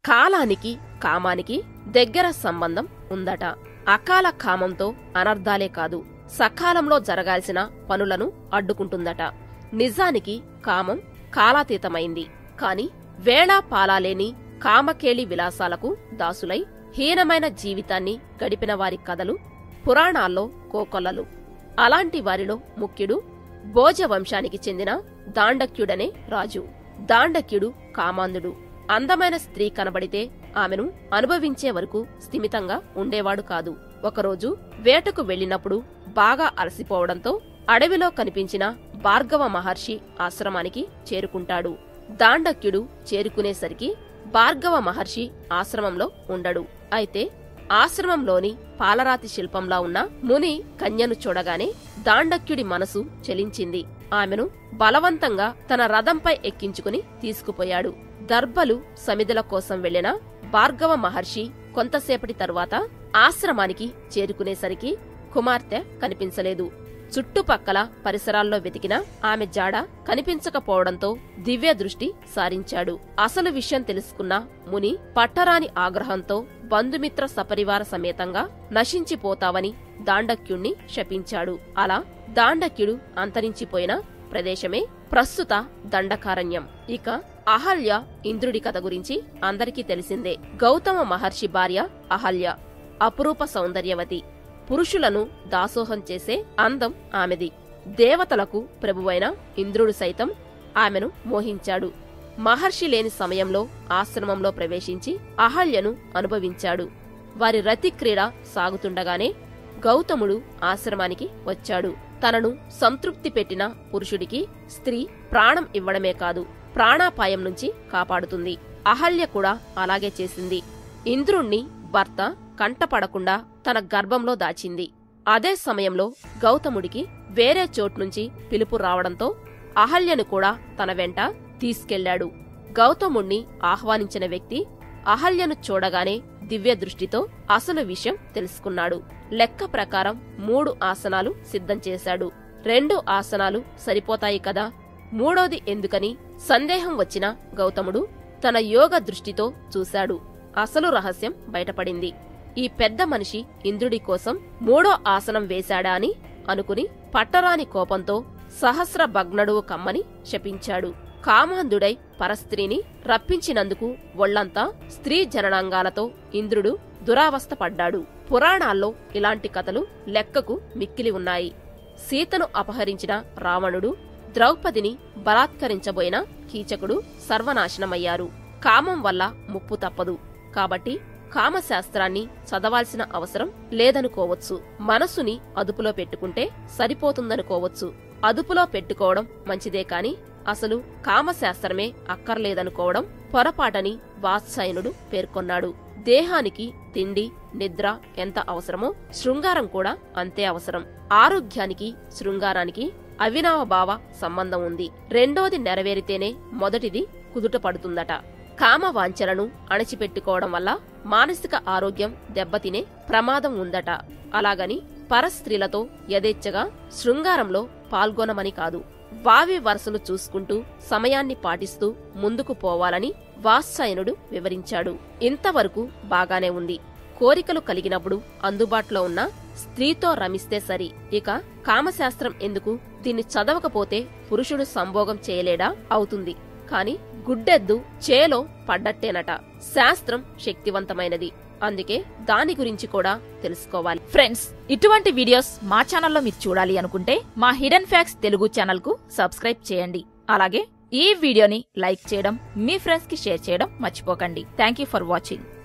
కాలానికి కామానికి దగ్గర సంబంధం ఉందట అకాల కామంతో అనర్థాలే కాదు సకాలంలో జరగాల్సిన పనులను అడ్డుకుంటుందట నిజానికి కామం కాలాతీతమైంది కాని వేళా పాలాలేని కామకేళి విలాసాలకు దాసులై హీనమైన జీవితాన్ని గడిపిన వారి కథలు పురాణాల్లో కోకొల్లలు అలాంటి వారిలో ముఖ్యుడు భోజ వంశానికి చెందిన దాండక్యుడనే రాజు దాండక్యుడు కామాంధుడు అందమైన స్త్రీ కనబడితే ఆమెను అనుభవించే వరకు స్థిమితంగా ఉండేవాడు కాదు ఒకరోజు వేటకు వెళ్ళినప్పుడు బాగా అలసిపోవడంతో అడవిలో కనిపించిన భార్గవ మహర్షి ఆశ్రమానికి చేరుకుంటాడు దాండక్యుడు చేరుకునేసరికి భార్గవ మహర్షి ఆశ్రమంలో ఉండడు అయితే ఆశ్రమంలోని పాలరాతి శిల్పంలా ఉన్న ముని కన్యను చూడగానే దాండక్యుడి మనసు చలించింది ఆమెను బలవంతంగా తన రథంపై ఎక్కించుకుని తీసుకుపోయాడు దర్భలు సమిధుల కోసం వెళ్లిన భార్గవ మహర్షి కొంతసేపటి తరువాత ఆశ్రమానికి చేరుకునేసరికి కుమార్తె కనిపించలేదు చుట్టుపక్కల పరిసరాల్లో వెతికినా ఆమె జాడ కనిపించకపోవడంతో దివ్య దృష్టి సారించాడు అసలు విషయం తెలుసుకున్న ముని పట్టరాని ఆగ్రహంతో బంధుమిత్ర సపరివార సమేతంగా నశించిపోతావని దాండక్యుణ్ణి శపించాడు అలా దాండక్యుడు అంతరించిపోయిన ప్రదేశమే ప్రస్తుత దండకారణ్యం ఇక అహల్య ఇంద్రుడి కథ గురించి అందరికీ తెలిసిందే గౌతమ మహర్షి భార్య అహల్య అపురూప సౌందర్యవతి పురుషులను దాసోహం చేసే అందం ఆమెది దేవతలకు ప్రభువైన ఇంద్రుడు సైతం ఆమెను మోహించాడు మహర్షి లేని సమయంలో ఆశ్రమంలో ప్రవేశించి అహల్యను అనుభవించాడు వారి రతి క్రీడ సాగుతుండగానే గౌతముడు ఆశ్రమానికి వచ్చాడు తనను సంతృప్తి పెట్టిన పురుషుడికి స్త్రీ ప్రాణం ఇవ్వడమే కాదు ప్రాణాపాయం నుంచి కాపాడుతుంది అహల్య కూడా అలాగే చేసింది ఇంద్రుణ్ణి భర్త కంటపడకుండా తన గర్భంలో దాచింది అదే సమయంలో గౌతముడికి వేరే చోట్నుంచి పిలుపు రావడంతో అహల్యను కూడా తన వెంట తీసుకెళ్లాడు గౌతముణ్ణి ఆహ్వానించిన వ్యక్తి అహల్యను చూడగానే దివ్య దృష్టితో అసలు విషయం తెలుసుకున్నాడు లెక్క ప్రకారం మూడు ఆసనాలు సిద్ధం చేశాడు రెండు ఆసనాలు సరిపోతాయి కదా మూడోది ఎందుకని సందేహం వచ్చిన గౌతముడు తన యోగ దృష్టితో చూశాడు అసలు రహస్యం బయటపడింది ఈ పెద్ద మనిషి ఇంద్రుడి కోసం మూడో ఆసనం వేశాడా అని అనుకుని పట్టరాని కోపంతో సహస్ర భగ్నడువు కమ్మని శపించాడు కామాంధుడై పరస్త్రీని రప్పించినందుకు ఒళ్లంతా స్త్రీ జననాంగాలతో ఇంద్రుడు దురావస్థ పడ్డాడు పురాణాల్లో ఇలాంటి కథలు లెక్కకు మిక్కిలి ఉన్నాయి సీతను అపహరించిన రావణుడు ద్రౌపదిని బలాత్కరించబోయిన కీచకుడు సర్వనాశనమయ్యారు కామం వల్ల ముప్పు తప్పదు కాబట్టి కామశాస్త్రాన్ని చదవాల్సిన అవసరం లేదనుకోవచ్చు మనసుని అదుపులో పెట్టుకుంటే సరిపోతుందనుకోవచ్చు అదుపులో పెట్టుకోవడం మంచిదే కాని అసలు కామశాస్త్రమే అక్కర్లేదనుకోవడం పొరపాటని వాత్సాయనుడు పేర్కొన్నాడు దేహానికి తిండి నిద్ర ఎంత అవసరమో శృంగారం కూడా అంతే అవసరం ఆరోగ్యానికి శృంగారానికి అవినావభావ సంబంధం ఉంది రెండోది నెరవేరితేనే మొదటిది కుదుట పడుతుందట కామ వాంఛలను అణచిపెట్టుకోవడం వల్ల మానసిక ఆరోగ్యం దెబ్బతినే ప్రమాదం ఉందట అలాగని పరస్త్రీలతో యథేచ్ఛగా శృంగారంలో పాల్గొనమని కాదు వావి వరసలు చూసుకుంటూ సమయాన్ని పాటిస్తూ ముందుకు పోవాలని వాత్సాయనుడు వివరించాడు ఇంతవరకు బాగానే ఉంది కోరికలు కలిగినప్పుడు అందుబాటులో ఉన్న స్త్రీతో రమిస్తే సరి ఇక కామశాస్త్రం ఎందుకు దీన్ని చదవకపోతే పురుషుడు సంభోగం చేయలేడా అవుతుంది కాని గుడ్డెద్దు చేలో పడ్డట్టేనట శాస్త్రం శక్తివంతమైనది అందుకే దాని గురించి కూడా తెలుసుకోవాలి ఫ్రెండ్స్ ఇటువంటి వీడియోస్ మా ఛానల్లో మీరు చూడాలి అనుకుంటే మా హిడెన్ ఫ్యాక్స్ తెలుగు ఛానల్ కు సబ్స్క్రైబ్ చేయండి అలాగే ఈ వీడియోని లైక్ చేయడం మీ ఫ్రెండ్స్ కి షేర్ చేయడం మర్చిపోకండి థ్యాంక్ యూ ఫర్ వాచింగ్